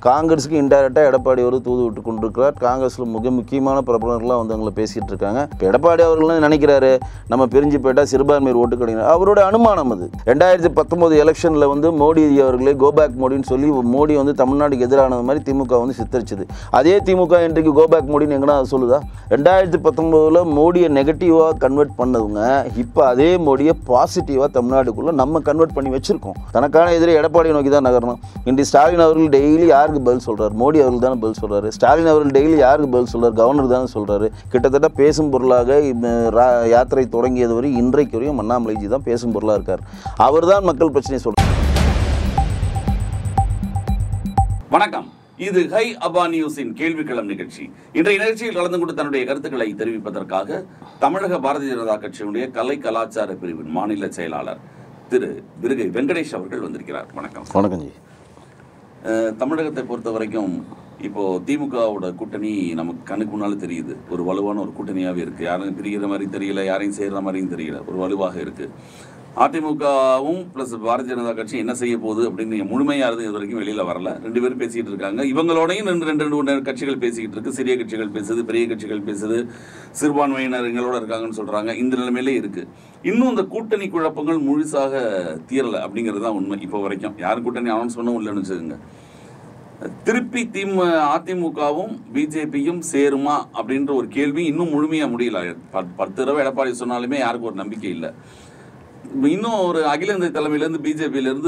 காங்கிரஸுக்கு இன்டைரக்டாக எடப்பாடி அவர் தூது விட்டு கொண்டிருக்கிறார் காங்கிரஸில் மிக முக்கியமான பிரபலங்கள்லாம் வந்து அவங்கள பேசிகிட்டு இருக்காங்க இப்போ எடப்பாடி அவர்கள் நினைக்கிறாரு நம்ம பிரிஞ்சு போயிட்டா சிறுபான்மையர் ஓட்டு கிடையாது அவரோட அனுமானம் அது ரெண்டாயிரத்தி பத்தொம்போது எலெக்ஷனில் வந்து மோடி அவர்களே கோபேக் மோடின்னு சொல்லி மோடி வந்து தமிழ்நாட்டுக்கு எதிரானது மாதிரி திமுக வந்து சித்தரிச்சது அதே திமுக இன்றைக்கு கோபேக் மோடின்னு எங்கன்னா சொல்லுதா ரெண்டாயிரத்தி பத்தொம்போதில் மோடியை நெகட்டிவாக கன்வெர்ட் பண்ணவங்க இப்போ அதே மோடியை பாசிட்டிவாக தமிழ்நாட்டுக்குள்ளே நம்ம கன்வெர்ட் பண்ணி வச்சுருக்கோம் தனக்கான எதிரி எடப்பாடியை நோக்கி தான் நகரணும் இன்று ஸ்டாலின் அவர்கள் டெய்லி யாருக்கு பதில் சொல்கிறார் மோடி அவர்கள் தானே பதில் சொல்கிறாரு ஸ்டாலின் அவர்கள் டெய்லி யாருக்கு பதில் சொல்கிறார் கவர்னர் தானே சொல்கிறாரு கிட்டத்தட்ட பேசும் பொருளாக இந்த ரா- யாத்திரை தொடங்கியது வரை இன்றைக்கு வரையும் அண்ணாமலைஜி தான் பேசும் பொருளாக இருக்கார் அவர் தான் மக்கள் பிரச்சனையை சொல்கிறார் வணக்கம் இது ஹை அபா நியூஸின் கேள்விக்களம் நிகழ்ச்சி இன்றைய நிகழ்ச்சியில் கலந்து கொண்டு தன்னுடைய கருத்துக்களை தெரிவிப்பதற்காக தமிழக பாரதிய ஜனதா கட்சியினுடைய கலை கலாச்சார பிரிவின் மாநில செயலாளர் திரு விருகை வெங்கடேஷ் அவர்கள் வந்திருக்கிறார் வணக்கம் வணக்கம் ஜி அஹ், தமிழகத்தை பொறுத்த வரைக்கும் இப்போ திமுகவோட கூட்டணி நமக்கு கண்ணுக்கு முன்னால தெரியுது ஒரு வலுவான ஒரு கூட்டணியாவே இருக்கு யாரும் பிரிகிற மாதிரி தெரியல யாரையும் சேர்ற மாதிரியும் தெரியல ஒரு வலுவாக இருக்கு அதிமுகவும் பிளஸ் பாரதிய ஜனதா கட்சி என்ன செய்ய போகுது அப்படின்னு முழுமையா இருந்து இது வரைக்கும் வெளியில வரல ரெண்டு பேரும் பேசிக்கிட்டு இருக்காங்க இவங்களோடையும் ரெண்டு ரெண்டு ரெண்டு மூணு கட்சிகள் பேசிக்கிட்டு இருக்கு சிறிய கட்சிகள் பேசுது பெரிய கட்சிகள் பேசுது சிறுபான்மையினர் எங்களோட இருக்காங்கன்னு சொல்றாங்க இந்த நிலைமையிலே இருக்கு இன்னும் இந்த கூட்டணி குழப்பங்கள் முழுசாக தீரல அப்படிங்கிறது தான் உண்மை இப்போ வரைக்கும் யாரும் கூட்டணி அனௌன்ஸ் பண்ணவும் இல்லைன்னு வச்சுக்கோங்க திருப்பி திமு அதிமுகவும் பிஜேபியும் சேருமா அப்படின்ற ஒரு கேள்வி இன்னும் முழுமையா முடியல ப- பத்து தடவை எடப்பாடி சொன்னாலுமே யாருக்கும் ஒரு நம்பிக்கை இல்லை இன்னும் ஒரு அகில இந்திய தலைமையிலேருந்து பிஜேபியிலேருந்து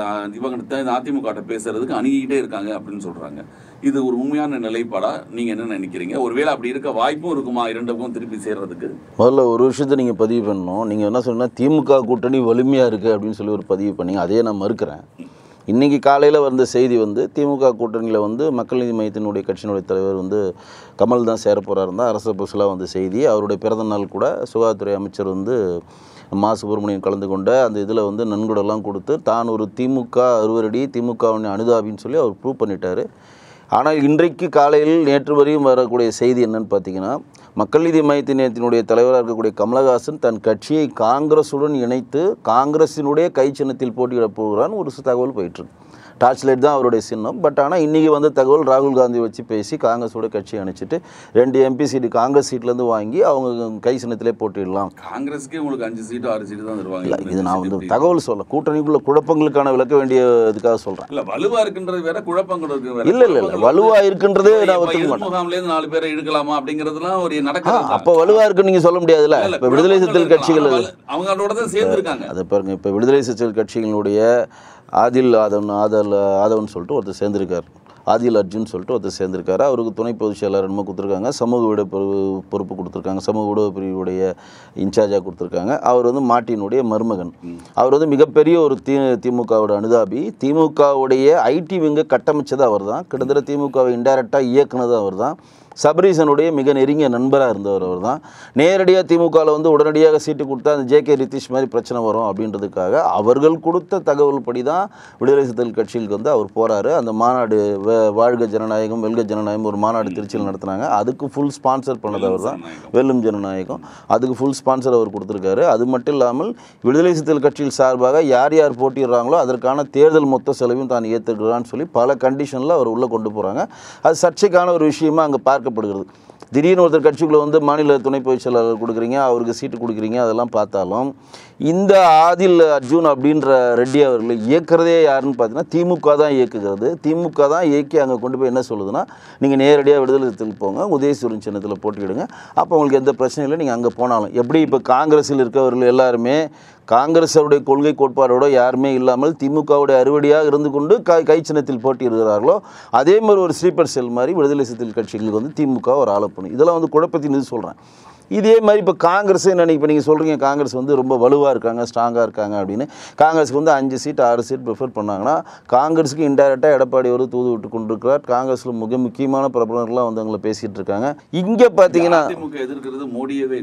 இவங்க அதிமுக ட்ட பேசுறதுக்கு அணுகிக்கிட்டே இருக்காங்க அப்படின்னு சொல்றாங்க இது ஒரு உண்மையான நிலைப்பாடா நீங்க என்ன நினைக்கிறீங்க ஒருவேளை அப்படி இருக்க வாய்ப்பும் இருக்குமா இரண்டுக்கும் திருப்பி சேர்றதுக்கு முதல்ல ஒரு விஷயத்தை நீங்கள் பதிவு பண்ணணும் நீங்கள் என்ன சொன்னால் திமுக கூட்டணி வலிமையாக இருக்குது அப்படின்னு சொல்லி ஒரு பதிவு பண்ணீங்க அதையே நான் மறுக்கிறேன் இன்றைக்கி காலையில் வந்த செய்தி வந்து திமுக கூட்டணியில் வந்து மக்கள் நீதி மையத்தினுடைய கட்சியினுடைய தலைவர் வந்து கமல் தான் சேர போகிறாரு தான் அரசு புதுசில் வந்த செய்தி அவருடைய பிறந்த நாள் கூட சுகாதாரத்துறை அமைச்சர் வந்து மா சுப்பிரமணியன் கலந்து கொண்ட அந்த இதில் வந்து நன்கொடெல்லாம் கொடுத்து தான் ஒரு திமுக அறுவரடி திமுகவின் அனுதாபின்னு சொல்லி அவர் ப்ரூவ் பண்ணிட்டாரு ஆனால் இன்றைக்கு காலையில் நேற்று வரையும் வரக்கூடிய செய்தி என்னன்னு பார்த்தீங்கன்னா மக்கள் நீதி மையத்தினுடைய தலைவராக இருக்கக்கூடிய கமலஹாசன் தன் கட்சியை காங்கிரஸுடன் இணைத்து காங்கிரஸினுடைய கை சின்னத்தில் போட்டியிடப் போகிறான்னு ஒரு தகவல் போயிட்டுருக்கு டார்ச் லைட் தான் அவருடைய சின்னம் பட் ஆனால் இன்றைக்கி வந்த தகவல் ராகுல் காந்தி வச்சு பேசி காங்கிரஸோட கட்சியை அணைச்சிட்டு ரெண்டு எம்பி சீட்டு காங்கிரஸ் சீட்லேருந்து வாங்கி அவங்க கை சின்னத்திலே போட்டிடலாம் காங்கிரஸ்க்கே உங்களுக்கு அஞ்சு சீட்டு ஆறு சீட்டு தான் இல்லை தருவாங்க இது நான் வந்து தகவல் சொல்ல கூட்டணிக்குள்ள குழப்பங்களுக்கான விளக்க வேண்டிய இதுக்காக சொல்கிறேன் இல்ல வலுவா இருக்குன்றது வேற குழப்பங்கள் இருக்கு வேற இல்லை இல்லை இல்லை வலுவாக இருக்குன்றதே நான் இப்ப ஒத்துக்க எதிர் மாட்டேன் முகாம்ல இருந்து நாலு பேரை இழுக்கலாமா அப்படிங்கறதுலாம் ஒரு ஆ, நடக்கிறது அப்ப வலுவா இருக்குன்னு நீங்க சொல்ல முடியாதுல்ல இல்ல, இப்ப விடுதலை குழப்பங்கள் சிறுத்தைகள் இருக்கலாம். கட்சிகள் ஆனா வலு- அவங்களோட தான் சேர்ந்து இருக்காங்க அதை பாருங்க இப்ப விடுதலை சிறுத்தைகள் கட்சிகளுடைய ஆதில் ஆதவன் ஆதல் ஆதவன் சொல்லிட்டு ஒருத்தர் சேர்ந்திருக்கார் ஆதில் அர்ஜுன் சொல்லிட்டு ஒருத்தர் சேர்ந்திருக்காரு அவருக்கு துணை பொதுச் செயலாளர் என்னமோ கொடுத்துருக்காங்க சமூக விட பொறு- பொறுப்பு கொடுத்துருக்காங்க சமூக ஊடக பிரிவுடைய இன்சார்ஜாக கொடுத்துருக்காங்க அவர் வந்து மாட்டினுடைய மருமகன் அவர் வந்து மிகப்பெரிய ஒரு தி திமுகவோட அனுதாபி திமுகவுடைய ஐடி விங்கை கட்டமைச்சது அவர் தான் கிட்டத்தட்ட திமுகவை இன்டைரக்டாக இயக்குனது அவர் தான் சபரீசனுடைய மிக நெருங்கிய நண்பராக இருந்தவர் அவர் தான் நேரடியாக திமுகவில் வந்து உடனடியாக சீட்டு கொடுத்தா அந்த ஜேகே ரித்தீஷ் மாதிரி பிரச்சனை வரும் அப்படின்றதுக்காக அவர்கள் கொடுத்த தகவல் படி தான் விடுதலை சிறுத்தைகள் கட்சிகளுக்கு வந்து அவர் போகிறாரு அந்த மாநாடு வ- வாழ்க ஜனநாயகம் வெல்க ஜனநாயகம் ஒரு மாநாடு திருச்சியில் நடத்துனாங்க அதுக்கு ஃபுல் ஸ்பான்சர் பண்ணது அவர் தான் ஜனநாயகம். வெல்லும் ஜனநாயகம் அதுக்கு ஃபுல் ஸ்பான்சர் அவர் கொடுத்துருக்காரு அது மட்டும் இல்லாமல் விடுதலை சிறுத்தைகள் கட்சியில் சார்பாக யார் யார் போட்டிடுறாங்களோ அதற்கான தேர்தல் மொத்த செலவையும் தான் ஏற்றுக்கிறான்னு சொல்லி பல கண்டிஷனில் அவர் உள்ளே கொண்டு போகிறாங்க அது சர்ச்சைக்கான ஒரு விஷயமா அங்கே பார்க்கப்படுகிறது திடீர்னு ஒருத்தர் கட்சிக்குள்ளே வந்து மாநில துணை பொதுச் செயலாளர் கொடுக்குறீங்க அவருக்கு சீட்டு கொடுக்குறீங்க அதெல்லாம் பார்த்தாலும் இந்த ஆதில் அர்ஜுன் அப்படின்ற ரெட்டி அவர்களை இயக்குறதே யாருன்னு பார்த்தீங்கன்னா திமுக தான் இயக்குகிறது திமுக தான் இயக்கி அங்கே கொண்டு போய் என்ன சொல்லுதுன்னா நீங்கள் நேரடியாக விடுதலை சிறுத்தைகள் போங்க உதயசூரன் சின்னத்தில் போட்டியிடுங்க அப்போ உங்களுக்கு எந்த பிரச்சனையும் இல்லை நீங்கள் அங்கே போனாலும் எப்படி இப்போ காங்கிரஸில் இருக்கவர்கள் எல்லாருமே காங்கிரஸுடைய கொள்கை கோட்பாடோட யாருமே இல்லாமல் திமுகவுடைய அறுவடையாக இருந்து கொண்டு கை கை சின்னத்தில் போட்டியிடுகிறார்களோ அதே மாதிரி ஒரு ஸ்லீப்பர் செல் மாதிரி விடுதலை சிறுத்தைகள் கட்சிகளுக்கு வந்து திமுக ஒரு ஆலோசனை இதெல்லாம் வந்து குழப்பத்தின் இது சொல்கிறேன் இதே மாதிரி இப்போ காங்கிரஸ் என்ன இப்போ நீங்கள் சொல்கிறீங்க காங்கிரஸ் வந்து ரொம்ப வலுவாக இருக்காங்க ஸ்ட்ராங்காக இருக்காங்க அப்படின்னு காங்கிரஸுக்கு வந்து அஞ்சு சீட் ஆறு சீட் ப்ரிஃபர் பண்ணாங்கன்னா காங்கிரஸுக்கு இன்டைரக்டாக எடப்பாடி ஒரு தூது விட்டு கொண்டிருக்கிறார் காங்கிரஸில் மிக முக்கியமான பிரபலங்கள்லாம் வந்து அவங்கள பேசிகிட்டு இருக்காங்க இங்கே பார்த்தீங்கன்னா அதிமுக எதிர்க்கிறது மோடியவே இல்ல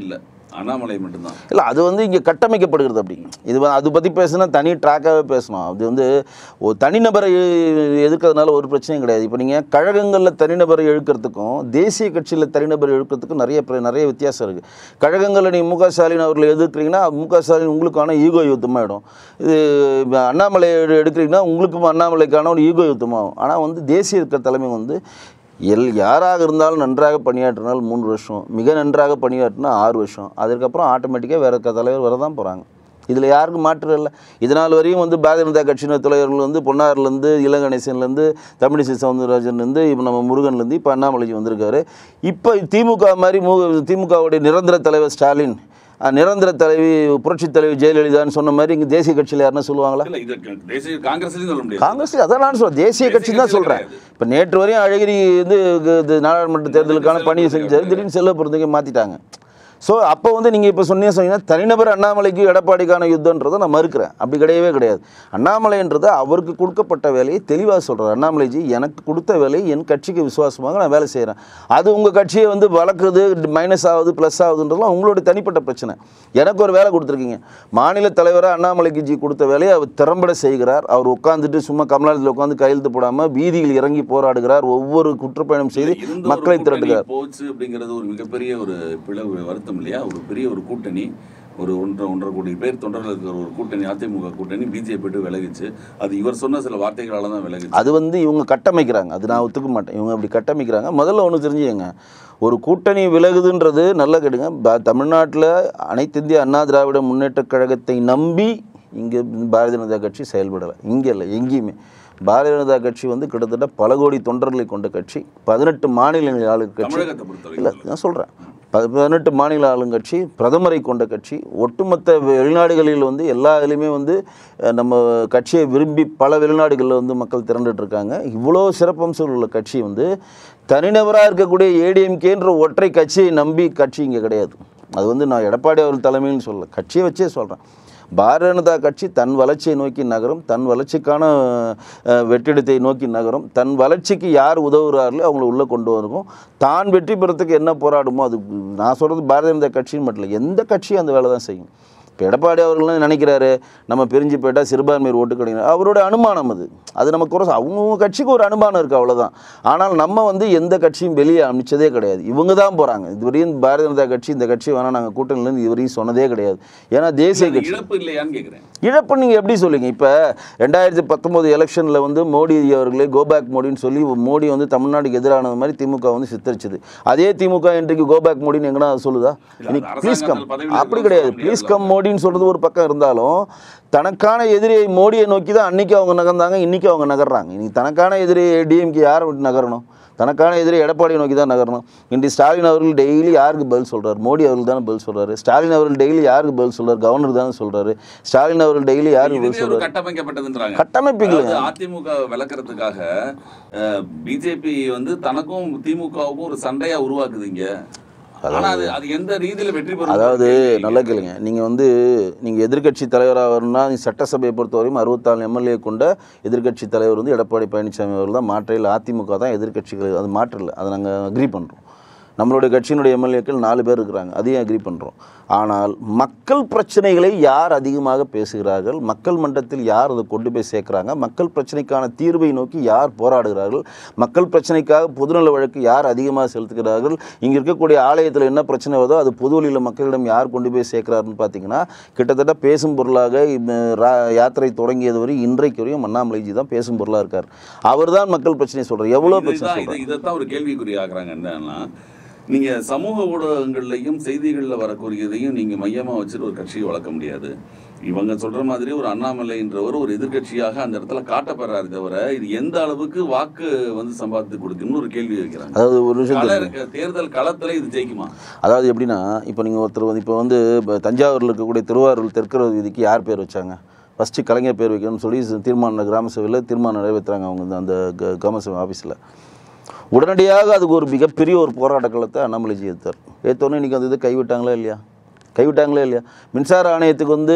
அண்ணாமலை மட்டும்தான் இல்லை அது வந்து இங்கே கட்டமைக்கப்படுகிறது அப்படி இது வந்து- அது பற்றி பேசுனா தனி ட்ராக்காகவே பேசணும் அது வந்து ஒரு தனிநபரை எதிர்க்கிறதுனால ஒரு பிரச்சனையும் கிடையாது இப்போ நீங்கள் கழகங்களில் தனிநபரை இழுக்கிறதுக்கும் தேசிய கட்சியில் தனிநபரை இழுக்கிறதுக்கும் நிறைய பிர- நிறைய வித்தியாசம் இருக்குது கழகங்களில் நீங்கள் மு க ஸ்டாலின் அவர்களை எதிர்க்கிறீங்கன்னா மு க ஸ்டாலின் உங்களுக்கான ஈகோ யுத்தமாகிடும் இது இப்ப அண்ணாமலை எடு- எடுக்கிறீங்கன்னா உங்களுக்கும் அண்ணாமலைக்கான ஒரு ஈகோ யுத்தமாகும் ஆனால் வந்து தேசிய இருக்கிற தலைமை வந்து எல் யாராக இருந்தாலும் நன்றாக பணியாற்றினால் மூன்று வருஷம் மிக நன்றாக பணியாற்றினா ஆறு வருஷம் அதுக்கப்புறம் ஆட்டோமேட்டிக்காக வேறு தலைவர் வர தான் போகிறாங்க இதில் யாருக்கும் மாற்றம் இல்லை இதனால் வரையும் வந்து பாரதிய ஜனதா கட்சியினர் தலைவர்கள் வந்து பொன்னார்லேருந்து இளங்கணேசன்லேருந்து தமிழிசை சவுந்தரராஜன்லேருந்து இப்போ நம்ம முருகன்லேருந்து இப்போ அண்ணாமலைஜி வந்திருக்காரு இப்போ திமுக மாதிரி மு திமுகவுடைய நிரந்தர தலைவர் ஸ்டாலின் அஹ், நிரந்தர தலைவி புரட்சித் தலைவி ஜெயலலிதான்னு சொன்ன மாதிரி இங்கே தேசிய கட்சியில் யாருன்னா சொல்லுவாங்களா இல்ல இது க- தேசிய காங்கிரஸ்லயும் சொல்ல முடியாது காங்கிரஸ் அதான் நான் சொல்றேன் தேசிய தேசிய கட்சி தான் கட்சியில சொல்கிறேன் கிடையாது. இப்போ நேற்று வரையும் அழகிரி வந்து கு- இது நாடாளுமன்ற தேர்தலுக்கான பணியை செஞ்சார் திடீர்னு செல்ல பொறுத்தவரைக்கும் மாற்றிட்டாங்க ஸோ அப்போ வந்து நீங்கள் இப்போ சொன்னீங்க சொன்னீங்கன்னா தனிநபர் அண்ணாமலைக்கு எடப்பாடிக்கான யுத்தன்றதை நான் மறுக்கிறேன் அப்படி கிடையவே கிடையாது அண்ணாமலைன்றது அவருக்கு கொடுக்கப்பட்ட வேலையை தெளிவாக சொல்கிறார் அண்ணாமலைஜி எனக்கு கொடுத்த வேலையை என் கட்சிக்கு விசுவாசமாக நான் வேலை செய்கிறேன் அது உங்கள் கட்சியை வந்து வளர்க்குறது மைனஸ் ஆகுது ப்ளஸ் ஆகுதுன்றதுலாம் உங்களுடைய தனிப்பட்ட பிரச்சனை எனக்கு ஒரு வேலை கொடுத்துருக்கீங்க மாநில தலைவராக அண்ணாமலைக்கு ஜி கொடுத்த வேலையை அவர் திறம்பட செய்கிறார் அவர் உட்காந்துட்டு சும்மா கமலாலயத்தில் உட்காந்து கையெழுத்து போடாமல் வீதியில் இறங்கி போராடுகிறார் ஒவ்வொரு குற்றப்பயணம் செய்து இருந்த ஒரு மக்களை கூட்டணி திரட்டுகிறார் போச்சு அப்படிங்கிறது ஒரு மிகப்பெரிய ஒரு பிளவு வருத்தம் இல்லையா ஒரு பெரிய ஒரு கூட்டணி ஒரு ஒன்றரை ஒன்றரை கோடி பேர் தொண்டர்கள் இருக்கிற ஒரு கூட்டணி அதிமுக கூட்டணி பிஜேபி விட்டு விலகுச்சு அது இவர் சொன்ன சில வார்த்தைகளால தான் விலகுச்சு அது வந்து இவங்க கட்டமைக்கிறாங்க அது நான் ஒத்துக்க மாட்டேன் இவங்க அப்படி கட்டமைக்கிறாங்க முதல்ல ஒன்று தெரிஞ்சுக்கங்க ஒரு கூட்டணி விலகுதுன்றது நல்ல கேடுங்க ப- தமிழ்நாட்டில் அனைத்து இந்திய அண்ணா திராவிட முன்னேற்றக் கழகத்தை நம்பி இங்கே பாரதிய ஜனதா கட்சி செயல்படலை இங்கே இல்லை எங்கேயுமே பாரதிய ஜனதா கட்சி வந்து கிட்டத்தட்ட பல கோடி தொண்டர்களை கொண்ட கட்சி பதினெட்டு மாநிலங்களில் ஆளு கட்சி தமிழகத்தை இல்லை பொறுத்தவரைக்கும் நான் சொல்கிறேன் பதினெட்டு மாநில ஆளுங்கட்சி பிரதமரை கொண்ட கட்சி ஒட்டுமொத்த வெளிநாடுகளில் வந்து எல்லா இதுலேயுமே வந்து அஹ், நம்ம கட்சியை விரும்பி பல வெளிநாடுகளில் வந்து மக்கள் திரண்டுட்டு இருக்காங்க இவ்வளோ சிறப்பம்சங்கள் உள்ள கட்சி வந்து தனிநபராக இருக்கக்கூடிய ஏடிஎம்கேன்ற ஒற்றை கட்சியை நம்பி கட்சி இங்கே கிடையாது அது வந்து நான் எடப்பாடி அவர்கள் தலைமைன்னு சொல்லல கட்சியை வச்சே சொல்கிறேன் பாரதிய ஜனதா கட்சி தன் வளர்ச்சியை நோக்கி நகரும் தன் வளர்ச்சிக்கான அஹ், வெற்றிடத்தை நோக்கி நகரும் தன் வளர்ச்சிக்கு யார் உதவுறார்களோ அவங்கள உள்ளே கொண்டு வருவோம் தான் வெற்றி பெறத்துக்கு என்ன போராடுமோ அது நான் சொல்கிறது பாரதிய ஜனதா கட்சின்னு மட்டும் இல்லை எந்த கட்சியும் அந்த வேலை தான் செய்யும் இப்போ எடப்பாடி அவர்கள் நினைக்கிறாரு நம்ம பிரிஞ்சு போயிட்டா சிறுபான்மையர் ஓட்டு கிடையாது அவரோட அனுமானம் அது அது நமக்கு குறை அவங்கவுங்க கட்சிக்கு ஒரு அனுமானம் இருக்குது அவ்வளோதான் ஆனால் நம்ம வந்து எந்த கட்சியும் வெளியே அனுப்பிச்சதே கிடையாது இவங்க தான் போகிறாங்க இதுவரையும் பாரதிய ஜனதா கட்சி இந்த கட்சி வேணால் நாங்கள் கூட்டணியிலேருந்து இதுவரையும் சொன்னதே கிடையாது ஏன்னா தேசிய அது கட்சி இழப்பு இல்லையான்னு கேக்குறேன் இழப்பு நீங்கள் எப்படி சொல்லுங்க இப்போ ரெண்டாயிரத்தி பத்தொம்போது எலெக்ஷனில் வந்து மோடி அவர்களே கோபேக் மோடின்னு சொல்லி மோடி வந்து தமிழ்நாட்டுக்கு எதிரானது மாதிரி திமுக வந்து சித்தரிச்சது அதே திமுக இன்றைக்கு கோபேக் மோடின்னு எங்கன்னா சொல்லுதா இல்ல, இன்னைக்கு அது ப்ளீஸ் கம் அரசாங்கத்தில் பதவியில் அப்படி இருக்கிறவங்க கிடையாது சொல்ல ப்ளீஸ் முடியாதுல்ல. கம் மோடின்னு சொல்கிறது ஒரு பக்கம் இருந்தாலும் தனக்கான எதிரியை மோடியை நோக்கி தான் அன்னைக்கு அவங்க நகர்ந்தாங்க இன்னைக்கு அவங்க நகர்றாங்க இன்னைக்கு தனக்கான எதிரி டிஎம்கே யாரை விட்டு நகரணும் தனக்கான எதிரி எடப்பாடியை நோக்கி தான் நகரணும் இன்று ஸ்டாலின் அவர்கள் டெய்லி யாருக்கு பதில் சொல்றாரு மோடி அவர்கள் தானே பதில் சொல்றாரு ஸ்டாலின் அவர்கள் டெய்லி யாருக்கு பதில் சொல்றாரு கவர்னர் தானே சொல்றாரு ஸ்டாலின் அவர்கள் டெய்லி யாருக்கு பதில் இதுவே ஒரு சொல்றாரு கட்டமைக்கப்பட்டதுன்றாங்க கட்டமைப்புகள் அதாவது அதிமுக விளக்குறதுக்காக பிஜேபி வந்து தனக்கும் திமுகவுக்கும் ஒரு சண்டையா உருவாக்குது இங்க ஆனா அது அது எந்த ரீதியில வெற்றி பெறும் அதாவது நல்லா கேளுங்க நீங்கள் வந்து நீங்கள் எதிர்க்கட்சி தலைவராக வரணும்னா நீ சட்டசபையை பொறுத்தவரையும் அறுபத்தாலு எம்எல்ஏ கொண்ட எதிர்க்கட்சி தலைவர் வந்து எடப்பாடி பழனிசாமி அவர்கள் தான் மாற்றையில் அதிமுக தான் எதிர்க்கட்சிகள் அது மாற்றில்லை அதை நாங்கள் அக்ரி பண்ணுறோம் நம்மளுடைய கட்சியினுடைய எம்எல்ஏக்கள் நாலு பேர் இருக்கிறாங்க அதையும் அக்ரி பண்ணுறோம் ஆனால் மக்கள் பிரச்சனைகளை யார் அதிகமாக பேசுகிறார்கள் மக்கள் மன்றத்தில் யார் அதை கொண்டு போய் சேர்க்குறாங்க மக்கள் பிரச்சனைக்கான தீர்வை நோக்கி யார் போராடுகிறார்கள் மக்கள் பிரச்சனைக்காக பொதுநல வழக்கு யார் அதிகமாக செலுத்துகிறார்கள் இங்கே இருக்கக்கூடிய ஆலயத்தில் என்ன பிரச்சனை வருதோ அது பொது வழியில் மக்களிடம் யார் கொண்டு போய் சேர்க்கிறாருன்னு பார்த்தீங்கன்னா கிட்டத்தட்ட பேசும் பொருளாக இந்த ரா- யாத்திரை தொடங்கியது வரை இன்றைக்கு வரையும் அண்ணாமலைஜி தான் பேசும் பொருளாக இருக்கார் அவர் தான் மக்கள் பிரச்சனையை சொல்கிறார் எவ்வளோ பிரச்சனை இதுதான் சொல்கிறார் இது இதைத்தான் ஒரு கேள்விக்குறி ஆக்குறாங்க என்னன்னா நீங்க சமூக ஊடகங்கள்லையும் செய்திகளில் வரக்கூடியதையும் நீங்க மையமா வச்சுட்டு ஒரு கட்சியை வளர்க்க முடியாது இவங்க சொல்ற மாதிரி ஒரு அண்ணாமலைன்றவர் ஒரு எதிர்க்கட்சியாக அந்த இடத்துல காட்டப்படுறாரு தவிர இது எந்த அளவுக்கு வாக்கு வந்து சம்பாதித்து கொடுக்கும்னு ஒரு கேள்வி வைக்கிறாங்க அதாவது ஒரு விஷயம் கள தெரிஞ்சுக்கங்க. இருக்க தேர்தல் களத்துல இது ஜெயிக்குமா அதாவது எப்படின்னா இப்போ நீங்கள் ஒருத்தர் வந்து இப்போ வந்து இப்போ தஞ்சாவூரில் இருக்கக்கூடிய திருவாரூர் தெற்குற வீதிக்கு யார் பேர் வச்சாங்க ஃபஸ்ட்டு கலைஞர் பேர் வைக்கணும்னு சொல்லி தீர்மானம் கிராம சபையில் தீர்மானம் நிறைவேற்றுறாங்க அவங்க வந்து அந்த க- கிராம சபை ஆஃபீஸில் உடனடியாக அதுக்கு ஒரு மிகப்பெரிய ஒரு போராட்ட களத்தை அண்ணாமலைஜி எடுத்தார் ஏற்றோன்னே இன்றைக்கி அந்த இதை கைவிட்டாங்களா இல்லையா கைவிட்டாங்களே இல்லையா மின்சார ஆணையத்துக்கு வந்து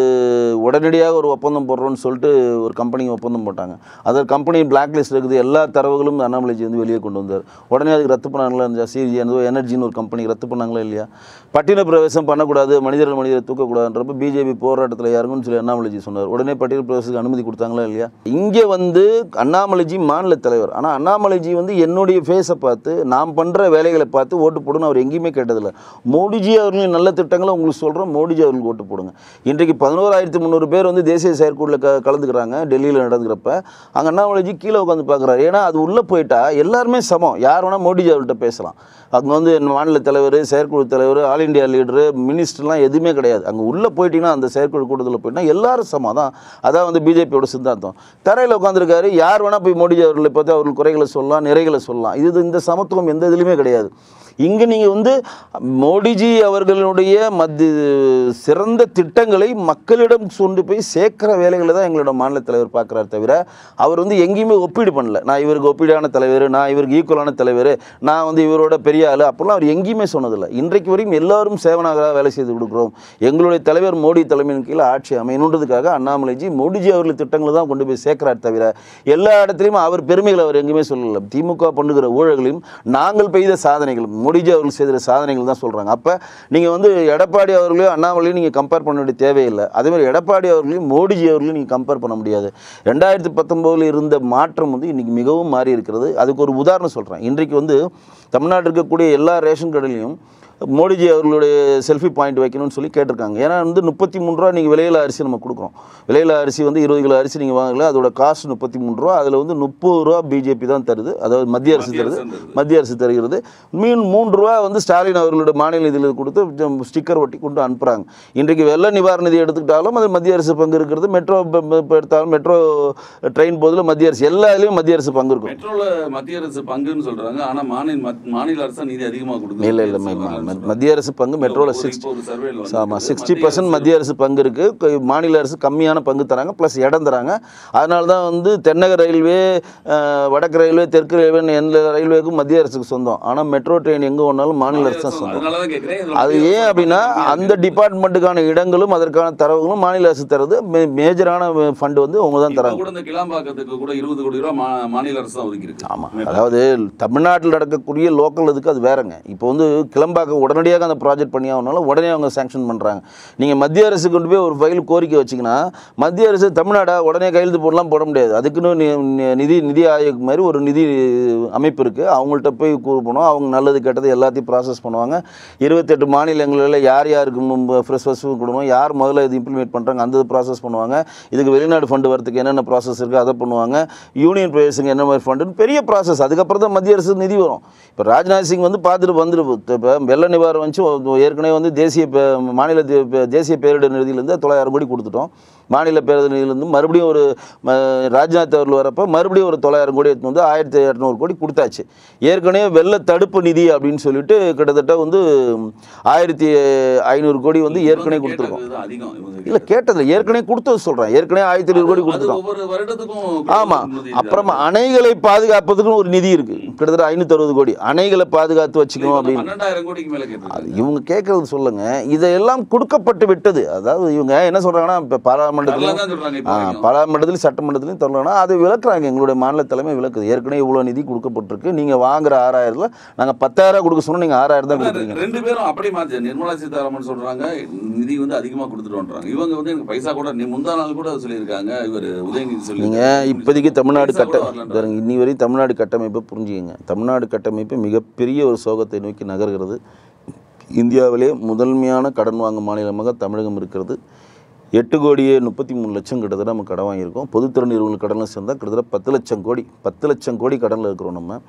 உடனடியாக ஒரு ஒப்பந்தம் போடுறோம்னு சொல்லிட்டு ஒரு கம்பெனி ஒப்பந்தம் போட்டாங்க அது கம்பெனி பிளாக் லிஸ்ட் இருக்குது எல்லா தரவுகளும் அண்ணாமலைஜி வந்து வெளியே கொண்டு வந்தார் உடனே அதுக்கு ரத்து பண்ணாங்களா இருந்துச்சா சிஜி ஏதோ எனர்ஜின்னு ஒரு கம்பெனி ரத்து பண்ணாங்களா இல்லையா பட்டின பிரவேசம் பண்ணக்கூடாது மனிதர்கள் மனிதரை தூக்கக்கூடாதுன்றப்ப பிஜேபி போராட்டத்தில் இறங்கும்னு சொல்லி அண்ணாமலைஜி சொன்னார் உடனே பட்டியல் பிரவேசத்துக்கு அனுமதி கொடுத்தாங்களா இல்லையா இங்கே வந்து அண்ணாமலைஜி மாநில தலைவர் ஆனால் அண்ணாமலைஜி வந்து என்னுடைய ஃபேஸை பார்த்து நாம் பண்ணுற வேலைகளை பார்த்து ஓட்டு போடுன்னு அவர் எங்கேயுமே கேட்டதில்லை மோடிஜி அவர்களின் நல்ல திட்டங்களை உங்களுக்கு சொல்கிறோம் மோடிஜி அவர்களுக்கு ஓட்டு போடுங்க இன்றைக்கு பதினோராயிரத்தி முந்நூறு பேர் வந்து தேசிய செயற்குழுவில் க கலந்துக்கிறாங்க டெல்லியில் நடந்துக்கிறப்ப அங்கே அண்ணாமலைஜி கீழே உட்காந்து பார்க்குறாரு ஏன்னா அது உள்ளே போயிட்டா எல்லாருமே சமம் யார் வேணால் மோடிஜி அவர்கிட்ட பேசலாம் அங்கே வந்து மாநில தலைவர் செயற்குழு தலைவர் ஆல் இண்டியா லீடரு மினிஸ்டர்லாம் எதுவுமே கிடையாது அங்கே உள்ளே போயிட்டீங்கன்னா அந்த செயற்குழு கூட்டத்தில் போயிட்டா எல்லாரும் சமம் தான் அதான் வந்து பிஜேபியோட சித்தாந்தம் தரையில் உட்காந்துருக்காரு யார் வேணால் போய் மோடிஜி அவர்களை பார்த்து அவர்கள் குறைகளை சொல்லலாம் நிறைகளை சொல்லலாம் இது இந்த சமத்துவம் எந்த இதுலையுமே கிடையாது இங்கே நீங்கள் வந்து மோடிஜி அவர்களுடைய மத்திய சிறந்த திட்டங்களை மக்களிடம் கொண்டு போய் சேர்க்கிற வேலைகளை தான் எங்களோட மாநில தலைவர் பார்க்குறாரு தவிர அவர் வந்து எங்கேயுமே ஒப்பீடு பண்ணல நான் இவருக்கு ஒப்பீடான தலைவர் நான் இவருக்கு ஈக்குவலான தலைவர் நான் வந்து இவரோட பெரிய ஆள் அப்படிலாம் அவர் எங்கேயுமே சொன்னதில்லை இன்றைக்கு வரையும் எல்லாரும் சேவனாக வேலை செய்து கொடுக்குறோம் எங்களுடைய தலைவர் மோடி தலைமையின் கீழே ஆட்சி அமையணுன்றதுக்காக அண்ணாமலைஜி மோடிஜி அவர்கள் திட்டங்களை தான் கொண்டு போய் சேர்க்கிறார் தவிர எல்லா இடத்துலையும் அவர் பெருமைகளை அவர் எங்கேயுமே சொல்லலை திமுக பண்ணுகிற ஊழல்களையும் நாங்கள் பெய்த சாதனைகளும் மோடிஜி அவர்கள் செய்த சாதனைகள் தான் சொல்கிறாங்க அப்போ நீங்கள் வந்து எடப்பாடி அவர்களையும் அண்ணாமலையும் நீங்கள் கம்பேர் பண்ண வேண்டிய தேவையில்லை அதே மாதிரி எடப்பாடி அவர்களையும் மோடிஜி அவர்களையும் நீங்கள் கம்பேர் பண்ண முடியாது ரெண்டாயிரத்தி பத்தொம்போதில் இருந்த மாற்றம் வந்து இன்றைக்கி மிகவும் மாறி இருக்கிறது அதுக்கு ஒரு உதாரணம் சொல்கிறேன் இன்றைக்கு வந்து தமிழ்நாட்டில் இருக்கக்கூடிய எல்லா ரேஷன் கடையிலையும் மோடிஜி அவர்களுடைய செல்ஃபி பாயிண்ட் வைக்கணும்னு சொல்லி கேட்டிருக்காங்க ஏன்னா வந்து முப்பத்தி மூணு ரூபா நீங்கள் விலையில அரிசி நம்ம கொடுக்குறோம் விலையில அரிசி வந்து இருபது கிலோ அரிசி நீங்கள் வாங்கல அதோட காஸ்ட் முப்பத்தி மூணு ரூபா அதில் வந்து முப்பது ரூபா பிஜேபி தான் தருது அதாவது மத்திய அரசு மத்திய தருது அரசு தருது. மத்திய அரசு தருகிறது மீன் மூன்று ரூபா வந்து ஸ்டாலின் அவர்களோட மாநில இதில் கொடுத்து ஸ்டிக்கர் ஒட்டி கொண்டு அனுப்புகிறாங்க இன்றைக்கு வெள்ள நிவாரண நிதி எடுத்துக்கிட்டாலும் அது மத்திய அரசு பங்கு இருக்கிறது மெட்ரோ எடுத்தாலும் மெட்ரோ ட்ரெயின் போதில் மத்திய அரசு எல்லா இதுலேயும் மத்திய அரசு பங்கு இருக்கும் மெட்ரோல மத்திய அரசு பங்குன்னு சொல்றாங்க ஆனா மாநில மத்- மாநில அரசு தான் நிதி அதிகமா கொடுக்குது இல்லை இல்லை மத்திய அரசு பங்கு மெட்ரோவில் ஒரு- சிக்ஸ் இப்போ ஒரு surveyல வந்து ஆமாம் சிக்ஸ்டி மத்திய பர்சன்ட் மத்திய அரசு பங்கு இருக்குது மாநில அரசு கம்மியான பங்கு தராங்க ப்ளஸ் இடம் தராங்க அதனால தான் வந்து தென்னக ரயில்வே அஹ், வடக்கு ரயில்வே தெற்கு ரயில்வேன்னு எந்த ரயில்வேக்கும் மத்திய அரசுக்கு சொந்தம் ஆனால் மெட்ரோ ட்ரெயின் எங்கே ஒன்றாலும் மாநில அரசு தான் சொந்தம் அதனாலதான் கேக்குறேன் இதுல அது மத்திய ஏன் அரசு அப்படின்னா கம்மியா அந்த இருக்கு. டிபார்ட்மெண்ட்டுக்கான இடங்களும் அதற்கான தரவுகளும் மாநில அரசு தருது மே- மேஜரான ஃபண்டு வந்து அவங்க தான் இப்ப தராங்க கூட இந்த கிளாம்பாக்கத்துக்கு கூட இருபது கோடி ரூபாய் மா- மாநில அரசு தான் ஒதுக்கி இருக்கு ஆமாம் அதாவது தமிழ்நாட்டில் நடக்கக்கூடிய லோக்கல் இதுக்கு அது வேறங்க இப்போ வந்து கிளம்பாக்க உடனடியாக அந்த ப்ராஜெக்ட் பண்ணி ஆகணும்னாலும் உடனே அவங்க சேங்ஷன் பண்ணுறாங்க நீங்கள் மத்திய அரசு கொண்டு போய் ஒரு ஃபைல் கோரிக்கை வச்சிங்கன்னா மத்திய அரசு தமிழ்நாடா உடனே கையெழுத்து போடலாம் போட முடியாது அதுக்குன்னு நி- நி- நிதி நிதி ஆயோக் மாதிரி ஒரு நிதி அமைப்பு இருக்குது அவங்கள்ட்ட போய் கூறப்போனோம் அவங்க நல்லது கெட்டது எல்லாத்தையும் ப்ராசஸ் பண்ணுவாங்க இருபத்தெட்டு மாநிலங்களில் யார் யாருக்கு ஃப்ரெஷ் ஃபஸ்ட் கொடுக்கணும் யார் முதல்ல இது இம்ப்ளிமெண்ட் பண்ணுறாங்க அந்த ப்ராசஸ் பண்ணுவாங்க இதுக்கு வெளிநாடு ஃபண்டு வரதுக்கு என்னென்ன ப்ராசஸ் இருக்குது அதை பண்ணுவாங்க யூனியன் பிரதேசங்க என்ன மாதிரி ஃபண்டுன்னு பெரிய ப்ராசஸ் அதுக்கப்புறம் தான் மத்திய அரசு நிதி வரும் இப்போ ராஜ்நாத் சிங் வந்து பார்த்துட்டு வந்துட்டு இப்போ வெள்ள நிவாரணம் வச்சு ஏற்கனவே வந்து தேசிய பே- மாநில தே- பே- தேசிய பேரிடர் நிதியிலேருந்து தொள்ளாயிரம் கோடி கொடுத்துட்டோம் மாநில பேரிடர் நிதியிலேருந்து மறுபடியும் ஒரு ம, ராஜ்நாத் அவர்கள் வரப்போ மறுபடியும் ஒரு தொள்ளாயிரம் கோடி எடுத்து வந்து ஆயிரத்தி இரநூறு கோடி கொடுத்தாச்சு ஏற்கனவே வெள்ள தடுப்பு நிதி அப்படின்னு சொல்லிட்டு கிட்டத்தட்ட வந்து ஆயிரத்தி ஐநூறு கோடி வந்து ஏற்கனவே கொடுத்துருக்கோம் கேட்டது அதிகம் இவங்க இல்லை கேட்டது ஏற்கனவே கொடுத்தது சொல்கிறேன் ஏற்கனவே ஆயிரத்தி ஐநூறு கோடி அது கொடுத்துட்டோம் ஒவ்வொரு வருடத்துக்கும் ஆமாம் கொடுக்கறது அப்புறமா அணைகளை பாதுகாப்பதுக்குன்னு ஒரு நிதி இருக்குது கிட்டத்தட்ட ஐநூற்றறுபது கோடி அணைகளை பாதுகாத்து வச்சுக்கணும் அப்படின்னு பன்னெண்டாயிரம் கோடிக்கு மேல கேட்டிருக்காங்க இவங்க கேட்கறது சொல்லுங்க இதெல்லாம் கொடுக்கப்பட்டு விட்டது அதாவது இவங்க என்ன சொல்றாங்கன்னா இப்போ பாராளுமன்றத்திலும் தான் சொல்றாங்க இப்போ ஆ, வரைக்கும். பாராளுமன்றத்திலும் சட்டமன்றத்திலையும் சொல்லணும்னா அது விளக்குறாங்க எங்களுடைய மாநில தலைமை விளக்குது ஏற்கனவே இவ்வளோ நிதி கொடுக்கப்பட்டிருக்கு நீங்கள் வாங்குற ஆறாயிரத்தில் நாங்கள் பத்தாயிரம் கொடுக்க சொன்னோம் நீங்கள் ஆறாயிரம் தான் கொடுக்குறீங்க ரெண்டு பேரும் அப்படி மாத்தி நிர்மலா சீதாராமன் சொல்றாங்க நிதி வந்து அதிகமா கொடுத்துட்டோன்றாங்க இவங்க வந்து எனக்கு பைசா கூட நீ முந்தா நாள் கூட சொல்லியிருக்காங்க இவர் உதயநிதி சொல்லி நீங்கள் இப்போதைக்கு தமிழ்நாடு பைசா கட்ட கூட வரலன்றாங்க. பாருங்க, இன்னி வரை தமிழ்நாடு கட்டமைப்பை புரிஞ்சுக்கங்க தமிழ்நாடு கட்டமைப்பு மிகப்பெரிய ஒரு சோகத்தை நோக்கி நகர்கிறது இந்தியாவிலே முதன்மையான கடன் வாங்கும் மாநிலமாக தமிழகம் இருக்கிறது எட்டு கோடியே முப்பத்தி மூணு லட்சம் கிட்டத்தட்ட நம்ம கடன் வாங்கியிருக்கோம் பொதுத்துறை நிறுவன கடனில் சேர்ந்தால் கிட்டத்தட்ட பத்து லட்சம் கோடி பத்து லட்சம் கோடி கடனில் இருக்கிறோம் நம்ம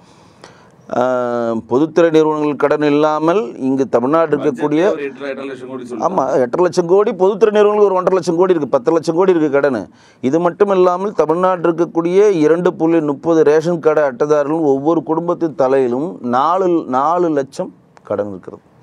ஆஹ், பொதுத்துறை நிறுவனங்கள் கடன் இல்லாமல் இங்கு தமிழ்நாடு இருக்கக்கூடிய ஒரு எட்டு எட்டு லட்சம் கோடி சொல்றாங்க ஆமாம் எட்டரை லட்சம் கோடி பொதுத்துறை நிறுவனங்களுக்கு ஒரு ஒன்றரை லட்சம் கோடி இருக்குது பத்து லட்சம் கோடி இருக்குது கடன் இது மட்டும் இல்லாமல் தமிழ்நாட்டில் இருக்கக்கூடிய இரண்டு புள்ளி முப்பது ரேஷன் கடை அட்டைதாரர்கள் ஒவ்வொரு குடும்பத்தின் தலையிலும் நாலு நாலு லட்சம் கடன் இருக்கிறது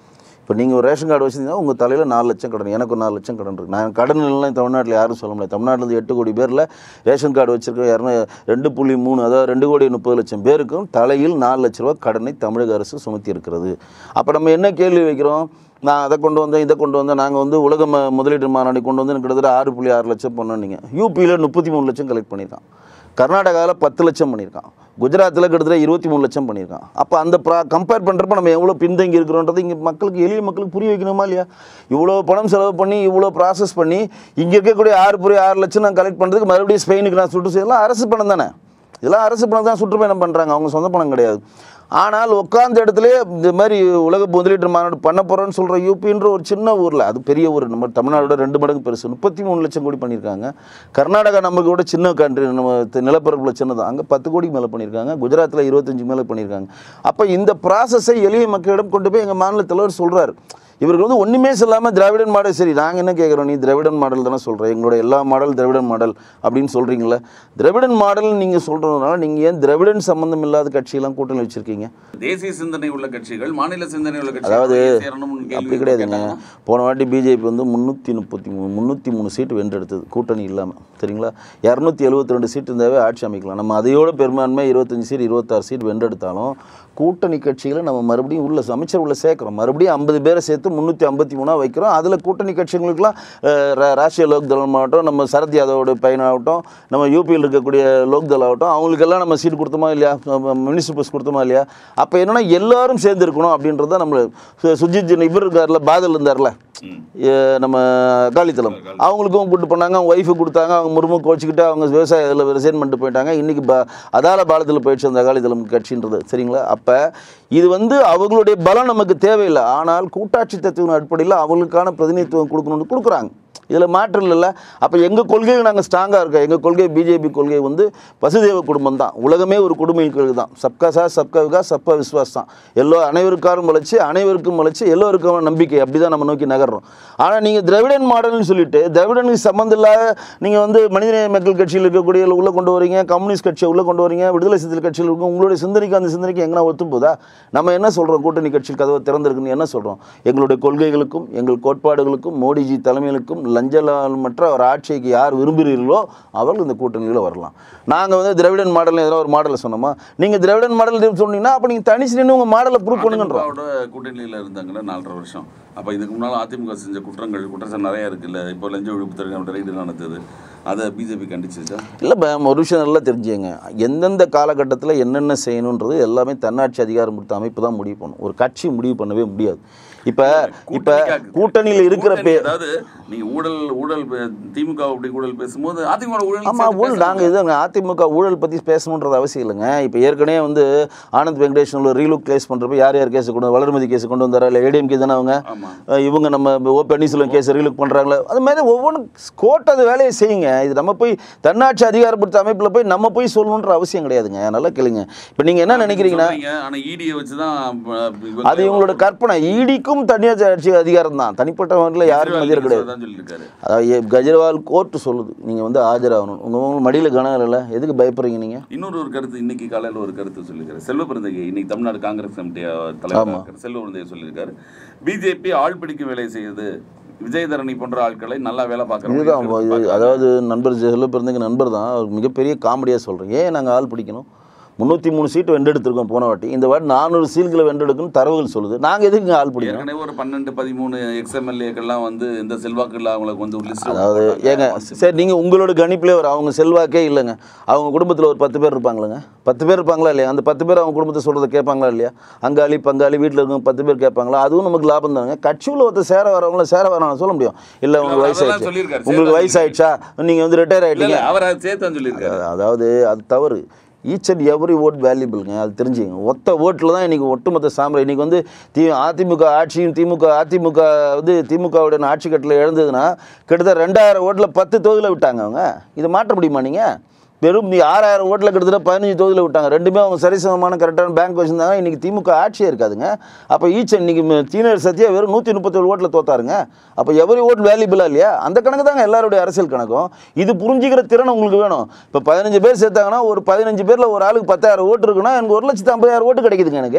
இப்போ நீங்கள் ஒரு ரேஷன் கார்டு வச்சிருந்தீங்கன்னா உங்கள் தலையில் நாலு லட்சம் கடன் எனக்கு ஒரு நாலு லட்சம் கடன் இருக்குது நான் கடன் இல்லைன்னு தமிழ்நாட்டில் யாரும் சொல்ல முடியாது தமிழ்நாட்டில் எட்டு கோடி பேரில் ரேஷன் கார்டு வச்சிருக்க இரநூ ரெண்டு புள்ளி மூணு அதாவது ரெண்டு கோடி முப்பது லட்சம் பேருக்கும் தலையில் நாலு லட்ச ரூபா கடனை தமிழக அரசு சுமத்தி இருக்கிறது அப்போ நம்ம என்ன கேள்வி வைக்கிறோம் நான் அதை கொண்டு வந்தேன் இதை கொண்டு வந்தேன் நாங்கள் வந்து உலக ம- முதலீட்டு மாநாடு கொண்டு வந்து எனக்கு கிட்டத்தட்ட ஆறு புள்ளி ஆறு லட்சம் பண்ணோம் நீங்கள் யூபியில் முப்பத்தி மூணு லட்சம் கலெக்ட் பண்ணியிருக்கான் கர்நாடகாவில் பத்து லட்சம் பண்ணியிருக்கான் குஜராத்தில் கிட்டத்தட்ட இருபத்தி மூணு லட்சம் பண்ணியிருக்கான் அப்போ அந்த ப்ரா கம்பேர் பண்ணுறப்ப நம்ம எவ்வளோ பின்தங்கி இருக்கிறோன்றது இங்கே மக்களுக்கு எளிய மக்களுக்கு புரிய வைக்கணுமா இல்லையா இவ்வளோ பணம் செலவு பண்ணி இவ்வளோ ப்ராசஸ் பண்ணி இங்கே இருக்கக்கூடிய ஆறு புள்ளி ஆறு லட்சம் நான் கலெக்ட் பண்ணுறதுக்கு மறுபடியும் ஸ்பெயினுக்கு நான் சுட்டு செய்யலாம் அரசு பணம் தானே இதெல்லாம் அரசு பணம் தான் சுற்றுப்பயணம் பண்ணுறாங்க அவங்க சொந்த பணம் கிடையாது ஆனால் உட்கார்ந்த இடத்துல இந்த மாதிரி உலக முதலீட்டு மாநாடு பண்ண போகிறோன்னு சொல்கிற யூபின்ற ஒரு சின்ன ஊரில் அது பெரிய ஊர் நம்ம தமிழ்நாடோட ரெண்டு மடங்கு பெருசு முப்பத்தி மூணு லட்சம் கோடி பண்ணியிருக்காங்க கர்நாடகா நமக்கு கூட சின்ன கண்ட்ரி நம்ம த- நிலப்பரப்புல சின்னதான் அங்கே பத்து கோடிக்கு மேலே பண்ணியிருக்காங்க குஜராத்தில் இருபத்தஞ்சு மேலே பண்ணியிருக்காங்க அப்போ இந்த ப்ராசஸை எளிய மக்களிடம் கொண்டு போய் எங்கள் மாநில தலைவர் சொல்கிறார் இவருக்கு வந்து ஒன்றுமே சொல்லாமல் திராவிடன் மாடல் சரி நாங்கள் என்ன கேட்குறோம் நீ திராவிடன் மாடல் தானே சொல்கிற எங்களோட எல்லா மாடல் திராவிடன் மாடல் அப்படின்னு சொல்கிறீங்களே திராவிடன் மாடல் நீங்கள் சொல்கிறதுனால நீங்கள் ஏன் திராவிடன் சம்மந்தம் இல்லாத கட்சியெல்லாம் கூட்டணி வச்சுருக்கீங்க தேசிய சிந்தனை உள்ள கட்சிகள் மாநில சிந்தனை உள்ள அதாவது கட்சிகள் சேரணும்னு கேள்வி அப்படி கிடையாதுங்க கேட்டாங்கன்னா, போன வாட்டி பிஜேபி வந்து முந்நூற்றி முப்பத்தி மூணு முந்நூற்றி மூணு சீட்டு வென்றெடுத்தது கூட்டணி இல்லாமல் சரிங்களா இரநூத்தி எழுபத்தி ரெண்டு சீட்டு இருந்தாவே ஆட்சி அமைக்கலாம் நம்ம அதையோட பெரும்பான்மை இருபத்தஞ்சு சீட் இருபத்தாறு சீட் வென்றெடுத்தாலும் கூட்டணி கட்சிகளை நம்ம மறுபடியும் உள்ள அமைச்சர் உள்ள சேர்க்குறோம் மறுபடியும் ஐம்பது பேரை சேர்த்து முந்நூற்றி ஐம்பத்தி மூணாக வைக்கிறோம் அதில் கூட்டணி கட்சிகளுக்கெல்லாம் அஹ், ரா- ராஷ்ட்ரிய லோக் தளம் ஆகட்டும் நம்ம சரத் யாதவோட பையனாகட்டும் நம்ம யூபியில் இருக்கக்கூடிய லோக் தள் ஆகட்டும் அவங்களுக்கெல்லாம் நம்ம சீட் கொடுத்தோமா இல்லையா மினிஸ்டர் போஸ்ட் கொடுத்தோமா இல்லையா அப்போ என்னன்னா எல்லாரும் சேர்ந்து இருக்கணும் அப்படின்றத நம்ம சு- சுஜித் ஜின் இவர் இருக்கார்ல பாதல் இருந்தார்ல ம். ஏ, நம்ம அகாலித்தலம் அவங்களுக்கும் கூட்டு பண்ணாங்க அவங்க ஒய்ஃபு கொடுத்தாங்க அவங்க முருமும் கோச்சிக்கிட்டு அவங்க விவசாய இதில் ரிசைன் பண்ணிட்டு போயிட்டாங்க இன்றைக்கி ப அதால பாலத்தில் போயிடுச்சு அந்த அகாலித்தலம் கட்சின்றது சரிங்களா அப்போ இது வந்து அவங்களுடைய பலம் நமக்கு தேவையில்லை ஆனால் கூட்டாட்சி தத்துவம் அடிப்படையில் அவங்களுக்கான பிரதிநிதித்துவம் கொடுக்கணும்னு கொடுக்குறாங்க இதில் மாற்றம் இல்லைல்ல அப்போ எங்கள் கொள்கையில் நாங்கள் ஸ்ட்ராங்காக இருக்கோம் எங்கள் கொள்கை பிஜேபி கொள்கை வந்து வசுதேவ குடும்பம் தான் உலகமே ஒரு குடும்ப கொள்கை தான் சப்கா சா சப்கா விகாஸ் சப்கா விஸ்வாஸ் தான் எல்லோ அனைவருக்காரும் வளர்ச்சி அனைவருக்கும் வளர்ச்சி எல்லோருக்கும் நம்பிக்கை அப்படி தான் நம்ம நோக்கி நகர்றோம் ஆனால் நீங்கள் திராவிடன் மாடல்னு சொல்லிட்டு திராவிடனுக்கு சம்மந்தம் இல்லாத நீங்கள் வந்து மனிதநேய மக்கள் கட்சியில் இருக்கக்கூடிய உள்ளே கொண்டு வரீங்க கம்யூனிஸ்ட் கட்சியை உள்ளே கொண்டு வரீங்க விடுதலை சிறுத்தைகள் கட்சியில் இருக்கும் உங்களுடைய சிந்தனைக்கு அந்த சிந்தனைக்கு எங்கன்னா ஒத்து போதா நம்ம என்ன சொல்கிறோம் கூட்டணி கட்சியில் கதவை திறந்திருக்குன்னு என்ன சொல்கிறோம் எங்களுடைய கொள்கைகளுக்கும் எங்கள் கோட்பாடுகளுக்கும் மோடிஜி தலைமையிலுக்கும் லஞ்சமற்ற ஒரு ஆட்சிக்கு யார் விரும்புகிறீர்களோ அவர்கள் இந்த கூட்டணியில் வரலாம் நாங்கள் வந்து திராவிடன் மாடல் ஏதோ ஒரு மாடலை சொன்னோமா நீங்கள் திராவிடன் மாடல் சொன்னீங்கன்னா அப்போ நீங்கள் தனிச்சு நின்று உங்கள் மாடலை ப்ரூவ் பண்ணுங்கன்றோம் அதிமுகவோட கூட்டணியில் இருந்தாங்கல்ல நாலரை வருஷம் அப்போ இதுக்கு முன்னால் அதிமுக செஞ்ச குற்றங்கள் குற்றச்சாட்டு நிறைய இருக்குல்ல இப்போ லஞ்ச ஒழிப்புத்துறை ரைடு நடந்தது அதை பிஜேபி கண்டிச்சிருச்சா இல்லை மேம் ஒரு விஷயம் நல்லா தெரிஞ்சுங்க எந்தெந்த காலகட்டத்தில் என்னென்ன செய்யணுன்றது எல்லாமே தன்னாட்சி அதிகாரம் கொடுத்த அமைப்பு தான் முடிவு பண்ணும் ஒரு கட்சி முடிவு பண்ணவே முடியாது இப்போ இப்போ கூட்டணிக்காக- கூட்டணியில் இருக்கிற கூட்டணி, பே அதாவது நீங்க ஊழல் ஊழல் பே- திமுக அப்படி ஊழல் பேசும்போது அதிமுக ஊழல் ஆமாம் சேர்த்து ஊழல் பேசணும். நாங்கள் இது அதிமுக ஊழல் பற்றி பேசணுன்றது அவசியம் இல்லைங்க இப்போ ஏற்கனவே வந்து ஆனந்த் வெங்கடேஷன் ரீலுக் கேஸ் பண்ணுறப்ப யார் யார் கேஸ் கொண்டு வளர்மதி கேஸ் கொண்டு வந்தாரா இல்லை ஏடிஎம்கே தானே அவங்க ஆமா அஹ் இவங்க நம்ம ஓ பன்னீர்செல்வம் கேஸ் ரீலுக் பண்ணுறாங்களே அது மாதிரி ஒவ்வொன்றும் கோர்ட் அது வேலையை செய்யுங்க இது நம்ம போய் தன்னாட்சி அதிகாரப்படுத்த அமைப்பில் போய் நம்ம போய் சொல்லணுன்ற அவசியம் கிடையாதுங்க நல்லா கேளுங்க இப்போ நீங்கள் என்ன நினைக்கிறீங்கன்னா சொல்றீங்க, ஆனா இடியை வச்சு தான் இவங்க- அது இவங்களோட கற்பனை ஈடிக்கும் தனியார் ஆட்சி அதிகாரம் தான் தனிப்பட்ட வகையில் யாருக்கும் அதிகாரம் கிடையாது தான் சொல்லியிருக்காரு அதாவது எ- கெஜ்ரிவால் கோர்ட்டு சொல்லுது நீங்கள் வந்து ஆஜராகணும் உங்கள் மடியில் கனம் இல்லைல்ல எதுக்கு பயப்படுறீங்க நீங்கள் இன்னொரு ஒரு கருத்து இன்னைக்கு காலையில ஒரு கருத்து சொல்லியிருக்காரு செல்வ பிறந்தகை இன்னைக்கு தமிழ்நாடு காங்கிரஸ் கமிட்டி தலைவர் இருக்காரு. செல்வ பிறந்தகை சொல்லியிருக்காரு பிஜேபி ஆள் பிடிக்கும் வேலை செய்யுது விஜயதரணி போன்ற ஆட்களை நல்லா வேலை இதுதான் இது பார்க்குறாங்க அதாவது நண்பர் செல்ல பிறந்தங்க நண்பர் தான் அவர் மிகப்பெரிய காமெடியாக சொல்கிறேன் ஏன் நாங்கள் ஆள் பிடிக்கணும் முந்நூற்றி மூணு சீட்டு வென்றெடுத்திருக்கோம் போன வாட்டி இந்த வாட்டி நானூறு சீல்களை வென்றெடுக்குன்னு தரவுகள் சொல்லுது நாங்கள் எதுக்குங்க ஆள் பிடிக்கணும் ஏற்கனவே ஒரு பன்னெண்டு பதிமூணு எக்ஸ்எம்எல்ஏக்கள்லாம் வந்து இந்த செல்வாக்கு இல்லை அவங்களுக்கு வந்து ஒரு லிஸ்ட் அதாவது ஏங்க சரி நீங்கள் உங்களோட கணிப்பிலே ஒரு அவங்க செல்வாக்கே இல்லைங்க அவங்க குடும்பத்தில் ஒரு பத்து பேர் இருப்பாங்களேங்க பத்து பேர் இருப்பாங்களா இல்லையா அந்த பத்து பேர் அவங்க குடும்பத்தை சொல்கிறத கேட்பாங்களா இல்லையா அங்காளி பங்காளி வீட்டில் இருக்கவங்க பத்து பேர் கேட்பாங்களா அதுவும் நமக்கு லாபம் தாங்க கட்சியில் ஒருத்தர் சேர வரவங்கள சேர வரவங்க சொல்ல முடியும் இல்லை உங்களுக்கு இல்ல, வயசாயிடுச்சு அதெல்லாம் சொல்லியிருக்காரு. உங்களுக்கு சேர வயசாயிடுச்சா நீங்கள் வந்து ரிட்டையர் இல்ல ஆகிட்டீங்க இல்ல அவர் சேர்த்தான் சொல்லியிருக்காரு அதாவது அது தவறு ஈச் அண்ட் எவ்ரி ஓட் வேல்யூபிள்ங்க அது தெரிஞ்சுங்க ஒத்த ஓட்டில் தான் இன்றைக்கி ஒட்டுமொத்த சாம்பல் இன்றைக்கி வந்து தி அதிமுக ஆட்சியும் திமுக அதிமுக வந்து திமுகவுடைய ஆட்சி கட்டில் எழுந்ததுன்னா கிட்டத்தட்ட ரெண்டாயிரம் ஓட்டில் பத்து தொகுதியில் விட்டாங்க அவங்க இதை மாற்ற முடியுமா நீங்கள் வெறும் நீ ஆறாயிரம் ஓட்டில் கிட்டத்தட்ட பதினஞ்சு தொகுதியில் விட்டாங்க ரெண்டுமே அவங்க சரிசமமான கரெக்டான பேங்க் வச்சுருந்தாங்க இன்றைக்கி திமுக ஆட்சியே இருக்காதுங்க அப்போ ஈச் இன்னைக்கு சீனியர் சத்தியா வெறும் நூற்றி முப்பத்தேழு ஓட்டில் தோத்தாருங்க அப்போ எவரி ஓட் வேல்யூபிளா இல்லையா அந்த கணக்கு தாங்க எல்லாருடைய அரசியல் கணக்கும் இது புரிஞ்சுக்கிற திறன் உங்களுக்கு வேணும் இப்போ பதினஞ்சு பேர் சேர்த்தாங்கன்னா ஒரு பதினஞ்சு பேரில் ஒரு ஆளுக்கு பத்தாயிரம் ஓட்டு இருக்குன்னா எனக்கு ஒரு லட்சத்து ஐம்பதாயிரம் ஓட்டு கிடைக்குதுங்க எனக்கு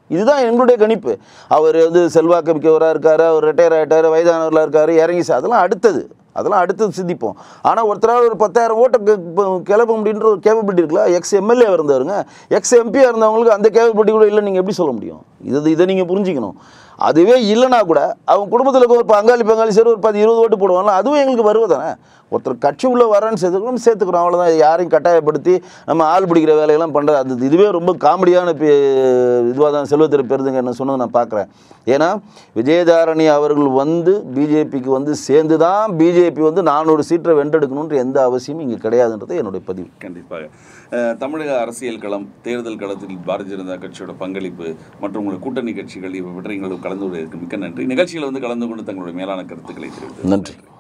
இதுதான் எங்களுடைய கணிப்பு அவர் வந்து செல்வாக்கு மிக்கவராக இருக்காரு அவர் ரிட்டையர் ஆகிட்டார் வயதானவர்களாக இருக்காரு இறங்கி சா- அதெல்லாம் அடுத்தது அதெல்லாம் அடுத்தது சிந்திப்போம் ஆனால் ஒருத்தரால் ஒரு பத்தாயிரம் ஓட்டை கி- ப- கிளப்ப முடியுன்ற ஒரு கேப்பபிலிட்டி இருக்குல்ல எக்ஸ் எம்எல்ஏ இருந்தவருங்க எக்ஸ் எம்பியாக இருந்தவங்களுக்கு அந்த கேப்பபிலிட்டி கூட இல்லை நீங்கள் எப்படி சொல்ல முடியும் இது இதை நீங்கள் புரிஞ்சுக்கணும் அதுவே இல்லைனா கூட அவங்க குடும்பத்தில் இருக்க ஒரு பங்காளி பங்காளி சரி ஒரு பத்து இருபது ஓட்டு போடுவாங்களா அதுவும் எங்களுக்கு வருவதானே ஒருத்தர் கட்சி உள்ள வரேன்னு சேர்த்துக்கிறோம் நம்ம சேர்த்துக்கிறோம் அவ்வளோதான் யாரையும் கட்டாயப்படுத்தி நம்ம ஆள் பிடிக்கிற வேலையெல்லாம் பண்ணுறது அது இதுவே ரொம்ப காமெடியான இதுவாக தான் செல்வத்திரை பெருதுங்க என்ன சொன்னது நான் பார்க்குறேன் ஏன்னா விஜயதாரணி அவர்கள் வந்து பிஜேபிக்கு வந்து சேர்ந்து தான் பிஜேபி வந்து நானூறு சீட்டை வென்றெடுக்கணுன்ற எந்த அவசியமும் இங்கே கிடையாதுன்றது என்னுடைய பதிவு கண்டிப்பாக அஹ், தமிழக அரசியல் களம் தேர்தல் களத்தில் பாரதிய ஜனதா கட்சியோட பங்களிப்பு மற்றும் உங்கள் கூட்டணி கட்சிகள் இவற்றில் கலந்து கொள்வதற்கு மிக்க நன்றி நிகழ்ச்சியில் வந்து கலந்து கொண்டு தங்களுடைய மேலான கருத்துக்களை தெரிவித்து நன்றி